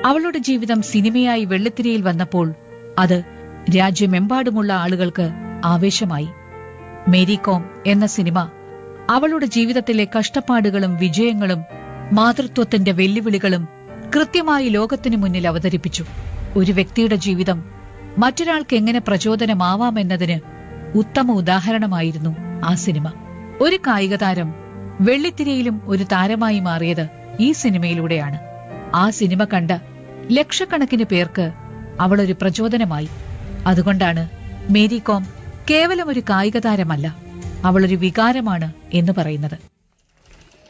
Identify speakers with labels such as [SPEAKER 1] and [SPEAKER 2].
[SPEAKER 1] അവളുടെ ജീവിതം സിനിമയായി വെള്ളിത്തിരയിൽ വന്നപ്പോൾ അത് രാജ്യമെമ്പാടുമുള്ള ആളുകൾക്ക് ആവേശമായി മേരി കോം എന്ന സിനിമ അവളുടെ ജീവിതത്തിലെ കഷ്ടപ്പാടുകളും വിജയങ്ങളും മാതൃത്വത്തിന്റെ വെല്ലുവിളികളും കൃത്യമായി ലോകത്തിനു മുന്നിൽ അവതരിപ്പിച്ചു ഒരു വ്യക്തിയുടെ ജീവിതം മറ്റൊരാൾക്ക് എങ്ങനെ പ്രചോദനമാവാമെന്നതിന് ഉത്തമ ഉദാഹരണമായിരുന്നു ആ സിനിമ ഒരു കായിക താരം വെള്ളിത്തിരയിലും ഒരു താരമായി മാറിയത് ഈ സിനിമയിലൂടെയാണ് ആ സിനിമ കണ്ട ലക്ഷക്കണക്കിന് പേർക്ക് അവളൊരു പ്രചോദനമായി അതുകൊണ്ടാണ് മേരി കോം കേവലം ഒരു കായിക താരമല്ല അവളൊരു വികാരമാണ് എന്ന് പറയുന്നത്